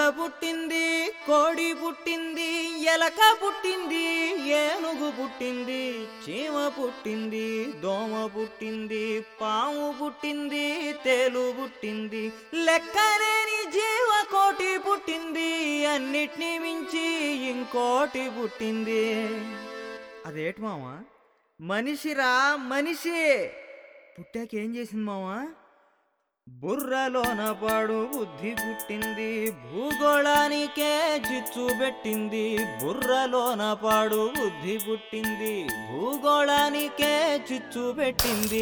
పుట్టింది కోడి పుట్టింది ఎలక పుట్టింది ఏనుగు పుట్టింది చీమ పుట్టింది దోమ పుట్టింది పాము పుట్టింది తేలు పుట్టింది లెక్కలేని జీవకోటి పుట్టింది అన్నిటినీ మించి ఇంకోటి పుట్టింది అదేటి మావా మనిషిరా మనిషి పుట్టాక ఏం చేసింది మావా బుర్రలోన పాడు బుద్ధి పుట్టింది భూగోళానికే చిచ్చు పెట్టింది బుర్రలోన పాడు బుద్ధి పుట్టింది భూగోళానికే చిచ్చు పెట్టింది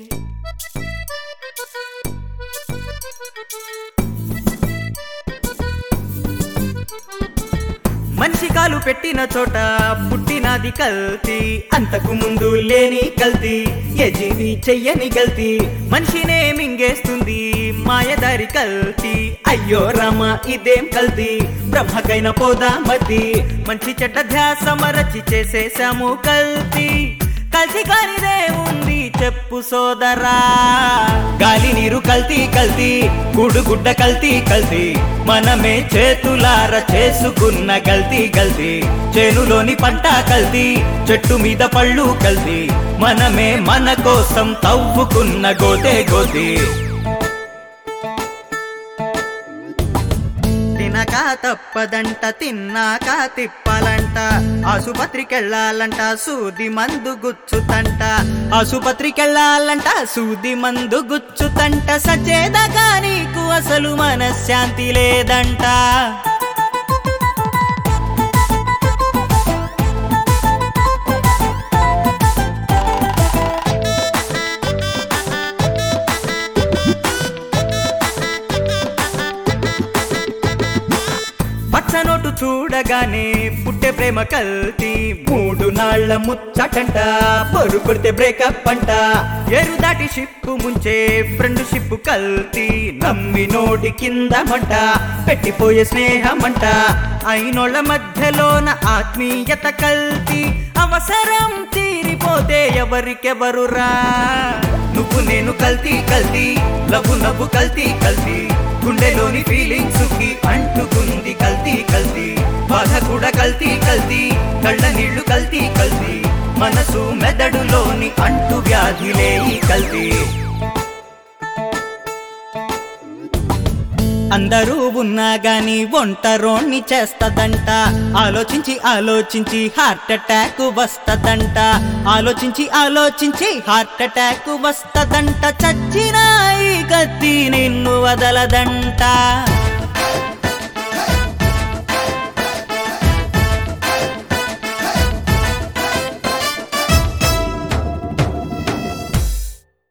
మనిషి కాలు పెట్టిన చోట పుట్టినది కల్తీ అంతకు ముందు లేని కల్తీ ఏ జీవి చెయ్యని గల్తీ మనిషినే మింగేస్తుంది మాయదారి కల్తీ అయ్యో రామ ఇదేం కల్తీ బ్రహ్మకైన పోదా మద్ది మంచి చెడ్డ ధ్యాస మరచి చేసేసాము కల్తీ కల్తీ కానిదే ఉంది చెప్పు సోదరా గాలి నీరు కల్తీ కల్తీ గుడు గుడ్డ కల్తీ కల్తీ మనమే చేతులార చేసుకున్న గల్తీ గల్తీ చేనులోని పంట కల్తీ చెట్టు మీద పళ్ళు కల్తీ మనమే మన కోసం తవ్వుకున్న గోతే గోతి తినక తప్పదంట తిన్నాక తిప్పాలంట ఆసుపత్రికెళ్ళాలంట సూది మందు గుచ్చుతంట ఆసుపత్రికెళ్ళాలంట సూది మందు గుచ్చుతంట సచేదగా నీకు అసలు మనశ్శాంతి లేదంట పచ్చనోటు చూడగానే పుట్టే ప్రేమ కల్తీ మూడు నాళ్ల ముచ్చటంట పొరు కొడితే బ్రేకప్ అంట ఎరు దాటి షిప్పు ముంచే ఫ్రెండ్ షిప్ కల్తీ నమ్మి నోటి కింద మంట పెట్టిపోయే స్నేహమంట అయినోళ్ళ మధ్యలోన ఆత్మీయత కల్తీ అవసరం తీరిపోతే ఎవరికెవరురా నువ్వు నేను కల్తీ కల్తీ లవ్వు నవ్వు కల్తీ కల్తీ గుండెలోని ఫీలింగ్స్ కి అంటుకుంది కల్తీ కల్తీ బాధ కూడా కల్తీ కల్తీ కళ్ళ నీళ్లు కల్తీ కల్తీ మనసు మెదడులోని అంటు వ్యాధిలే ఈ కల్తీ అందరూ ఉన్నా గాని ఒంటరోణ్ణి చేస్తదంట ఆలోచించి ఆలోచించి హార్ట్ అటాక్ వస్తదంట ఆలోచించి ఆలోచించి హార్ట్ అటాక్ వస్తదంట చచ్చినా ఈ కత్తి నిన్ను వదలదంట